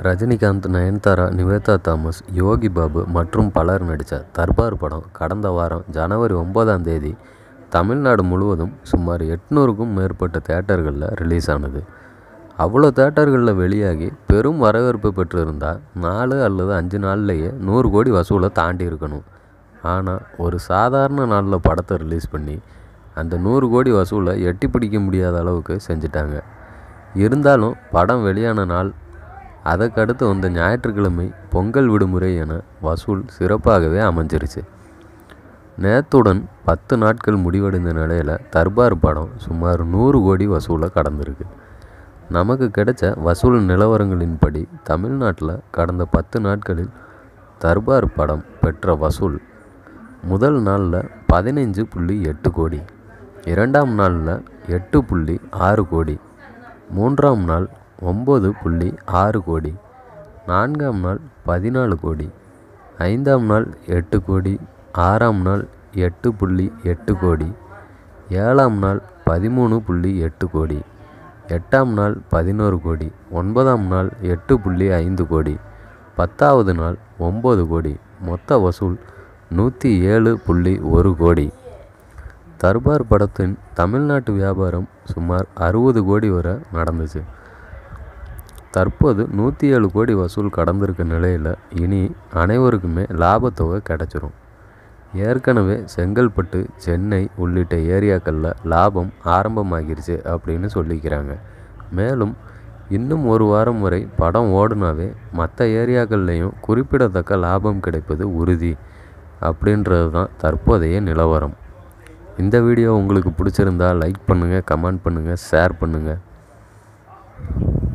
ரஜினிகாந்த் நயன்தாரா நிவேதா தாமஸ் யோகி பாபு மற்றும் பலர் நடித்த தர்பார் படம் கடந்த வாரம் ஜனவரி ஒன்பதாம் தேதி தமிழ்நாடு முழுவதும் சுமார் எட்நூறுக்கும் மேற்பட்ட தேட்டர்களில் ரிலீஸ் ஆனது அவ்வளோ தேட்டர்களில் வெளியாகி பெரும் வரவேற்பு பெற்றிருந்தால் நாலு அல்லது அஞ்சு நாள்லேயே நூறு கோடி வசூலை தாண்டி இருக்கணும் ஆனால் ஒரு சாதாரண நாளில் படத்தை ரிலீஸ் பண்ணி அந்த நூறு கோடி வசூலை எட்டி பிடிக்க முடியாத அளவுக்கு செஞ்சிட்டாங்க இருந்தாலும் படம் வெளியான நாள் அதற்கடுத்து வந்த ஞாயிற்றுக்கிழமை பொங்கல் விடுமுறை என வசூல் சிறப்பாகவே அமைஞ்சிருச்சு நேத்துடன் பத்து நாட்கள் முடிவடைந்த நிலையில் தர்பார் படம் சுமார் நூறு கோடி வசூலை கடந்திருக்கு நமக்கு கிடைச்ச வசூல் நிலவரங்களின்படி தமிழ்நாட்டில் கடந்த பத்து நாட்களில் தர்பார் படம் பெற்ற வசூல் முதல் நாளில் பதினைஞ்சு புள்ளி எட்டு கோடி இரண்டாம் நாளில் எட்டு புள்ளி ஆறு கோடி மூன்றாம் நாள் ஒம்பது புள்ளி ஆறு கோடி நான்காம் நாள் பதினாலு கோடி ஐந்தாம் நாள் எட்டு கோடி ஆறாம் நாள் எட்டு புள்ளி எட்டு கோடி ஏழாம் நாள் பதிமூணு புள்ளி எட்டு கோடி எட்டாம் நாள் பதினோரு கோடி ஒன்பதாம் நாள் எட்டு புள்ளி ஐந்து கோடி பத்தாவது நாள் ஒம்பது கோடி மொத்த வசூல் நூற்றி ஏழு புள்ளி ஒரு கோடி தர்பார் படத்தின் தமிழ்நாட்டு வியாபாரம் சுமார் அறுபது கோடி வரை நடந்துச்சு தற்போது நூற்றி ஏழு கோடி வசூல் கடந்திருக்க நிலையில் இனி அனைவருக்குமே லாபத்தொகை கிடச்சிரும் ஏற்கனவே செங்கல்பட்டு சென்னை உள்ளிட்ட ஏரியாக்களில் லாபம் ஆரம்பமாகிருச்சு அப்படின்னு சொல்லிக்கிறாங்க மேலும் இன்னும் ஒரு வாரம் வரை படம் ஓடுனாவே மற்ற ஏரியாக்கள்லேயும் குறிப்பிடத்தக்க லாபம் கிடைப்பது உறுதி அப்படின்றது தான் தற்போதைய நிலவரம் இந்த வீடியோ உங்களுக்கு பிடிச்சிருந்தா லைக் பண்ணுங்கள் கமெண்ட் பண்ணுங்கள் ஷேர் பண்ணுங்கள்